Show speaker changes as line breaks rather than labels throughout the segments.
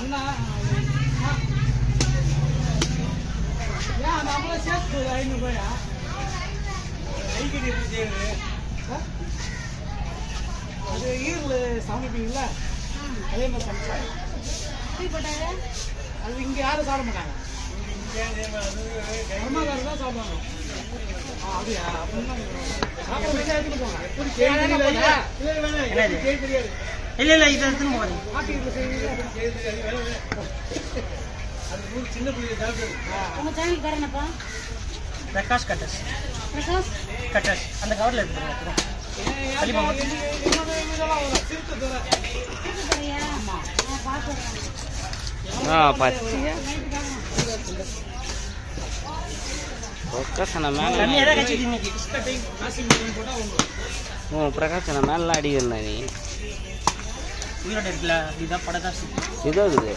அண்ணா ஆ. ஏன் நம்மள சேர்த்து ஐநூறு ரூபாயா கைக்கடி எப்படி செய்யுது ஆ? அது ஈரில் சமைப்பீங்களா அதே மாதிரி சமைச்சாங்க அது இங்கே யாரும் சாப்பிட மாட்டாங்க அம்மாக்காரர் தான் சாப்பிடுவாங்க ஆ, அப்படியா அப்படின்னா சாப்பிட வேண்டிய எடுத்துட்டு போங்க எப்படி கேள்வி தெரியாது. இல்லை, இல்லை, இல்லை,
என்னது?
கேள்வி தெரியாது
இல்ல இல்ல இதை எடுத்துன்னு போறேன்
ஆட்டுக்கு செய்வீங்க அப்படி கேள்வி தெரியாது. வேலை, வேலை. அது ஊர் சின்ன பிள்ளைங்க சாப்பிடுது ஆ.
உங்க சேனல் பேர் என்னப்பா
பிரகாஷ் கட்டர்ஸ்
பிரகாஷ்
கட்டர்ஸ் அந்த கவர்ல இருக்கு
என்னோட என்னோட இதெல்லாம் வரும் சிறுத்தை தவிர
சரியா நான் பார்த்துறேன்
ஆ பார்த்தியா பிரகாசன மேல
தண்ணி எதை கட்சிட்டு இன்னைக்கு
வாஷிங் மிஷின் போட்டால் வந்துடும்
ஓ பிரகாசன மேலாம் அடிக்கிறா நீ
உயிரோட இருக்குல்ல அப்படிதான் படகாசு
இதோ இருக்குது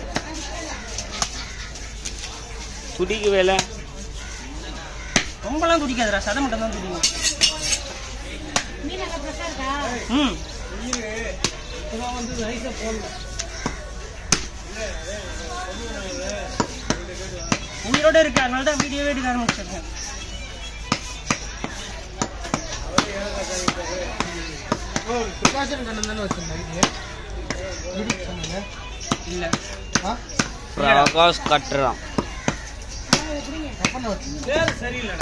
துடிக்கு வேலை
ரொம்பலாம் துடிக்காதுடா சதை மட்டும் தான் துடிக்கும்
மீன் எல்லாம் ஃப்ரெஷ்ஷாக இருக்கா
ம்
இப்போதான் வந்து ரைஸை போடல
உயிரோட இருக்கு அதனால தான் வீடியோவே எடுக்க ஆரம்பிச்சிருக்கேன்
ஓ பிரகாசன் கண்ணன் தானே வச்சிருந்தேன் இது சொன்னீங்க
இல்ல
ஆ
பிரகாஷ் கட்டுறான்
எப்பண்ண வச்சு பேர் சரியில்லை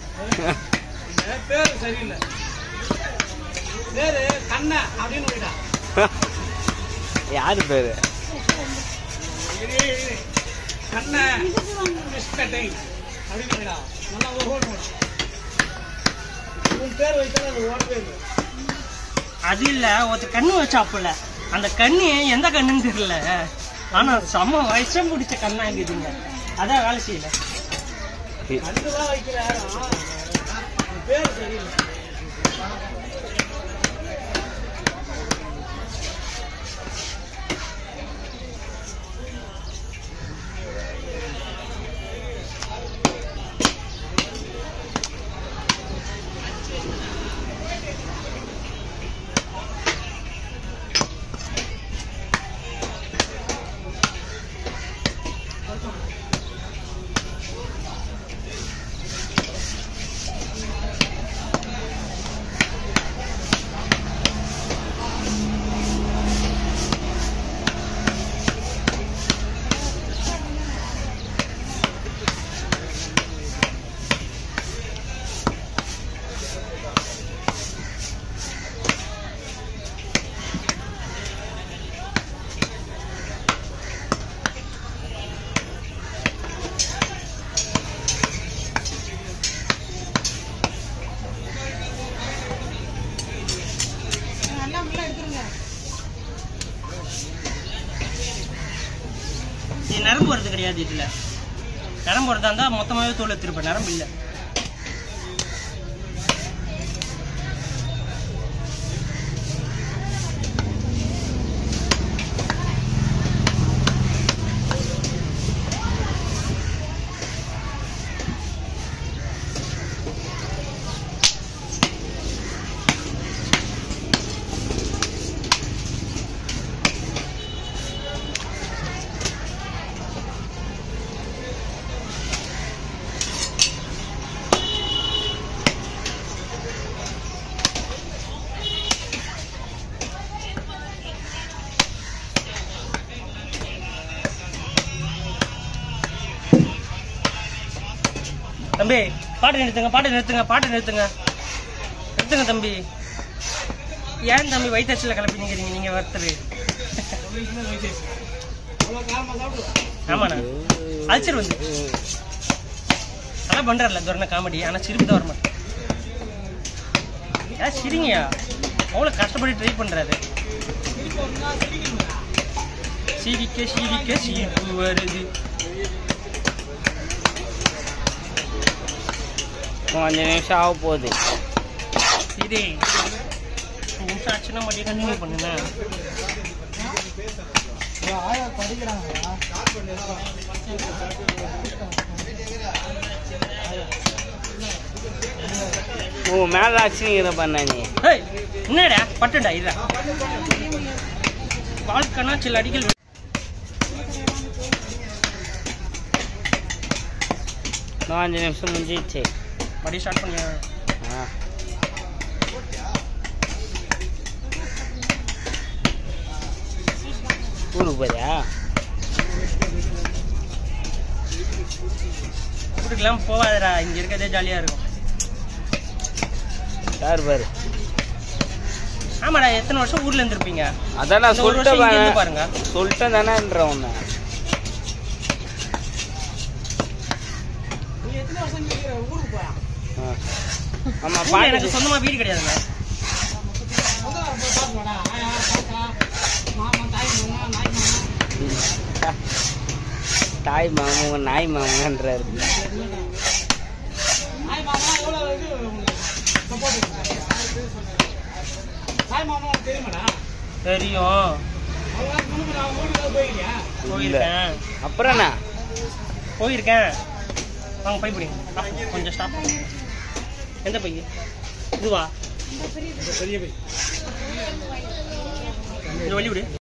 பேர் சரியில்லை பேரு கண்ண அப்படின்னு போயிட்டா
யாரு பேரு
கண்ண மிஸ்கட்டை அப்படின்னு போயிடா நல்லா ஓடணும் உன் பேர் வைத்தாலும் அது ஓடவே இல்லை
அது இல்ல ஒருத்த கண்ணு வச்சாப்புல அந்த கண்ணு எந்த கண்ணுன்னு தெரியல ஆனா செம்ம விஷம் பிடிச்ச கண்ணா இருக்குதுங்க அதான் வேலை செய்யல
கண்டுதான் வைக்கிற யாரும் உன் பேர் சரியில்லை
நல்லா முள்ள எடுத்துருங்க
இது நரம்பு வரது கிடையாது இதுல நரம்பு வரதா இருந்தா மொத்தமாவே தோல் எடுத்துருப்பேன் நரம்பு இல்ல தம்பி பாட்டு நிறுத்துங்க பாட்டு நிறுத்துங்க பாட்டு நிறுத்துங்க நிறுத்துங்க தம்பி ஏன் தம்பி வயிற்றுல கிளப்பி நிற்கிறீங்க நீங்க ஒருத்தர்
அவ்வளோ காரமாக சாப்பிடுவேன்
ஆமாண்ணா அல்சர் வந்து அதான் பண்றாருல துரண காமெடி ஆனா சிரிப்பு தான் வர மாட்டேன் ஏன் சிரிங்கயா அவ்வளோ கஷ்டப்பட்டு ட்ரை பண்றாரு சிரிக்க சிரிக்க சிரிப்பு வருது
கொஞ்ச நிமிஷம் ஆக போகுது
இது அஞ்சு நிமிஷம் ஆச்சுன்னா மறுபடியும் கண்டினியூ பண்ணுண்ணா
ஆயா படிக்கிறாங்கய்யா
ஓ மேல அச்சுங்கிற பண்ண நீ
ஏய் என்னடா பட்டுடா இதா வாழ்க்கைனா சில அடிகள்
இன்னும் அஞ்சு நிமிஷம் முடிஞ்சிச்சு
மறுபடியும் ஸ்டார்ட் பண்ணி
ஆ ஊருக்கு போறியா
ஊருக்குலாம் போகாதடா இங்க இருக்கிறதே ஜாலியா இருக்கும்
யார் பாரு
ஆமாடா எத்தனை வருஷம் ஊர்ல இருந்திருப்பீங்க
அதான் நான்
இந்த ஒரு வருஷம் இங்க இருந்து
சொல்லிட்டேன்
பாருங்க
சொல்லிட்டேன் தானேன்ற உன்னை
நீ எத்தனை வருஷம் இங்க இருக்கிற? ஊருக்கு போயா
ஆ. ஆமா
ஊர்ல
பாட்டு
எனக்கு சொந்தமா வீடு கிடையாதுங்க
சொந்தக்காரன் போய் பார்த்து வாடா. ஆயா, தாத்தா, மாமா, தாய் மாமா, நாய் மாமா.
தாய் மாமன் நாய் மாமன்றாரு
நாய் மாமா எவ்வளவு இது உங்களுக்கு support இருக்கு? தாய் மாமா உனக்கு தெரியுமாடா?
தெரியும்
அவங்க முன்னுக்கு நான் ஊருக்கு போயிருக்கியா?
போயிருக்கேன்
அப்புறம் என்ன
போயிருக்கேன் வாங்க பை பிடிங்க Stop. கொஞ்சம் ஸ்டாப் எந்த பை இதுவா
பெரிய பை.
இது வழி விடு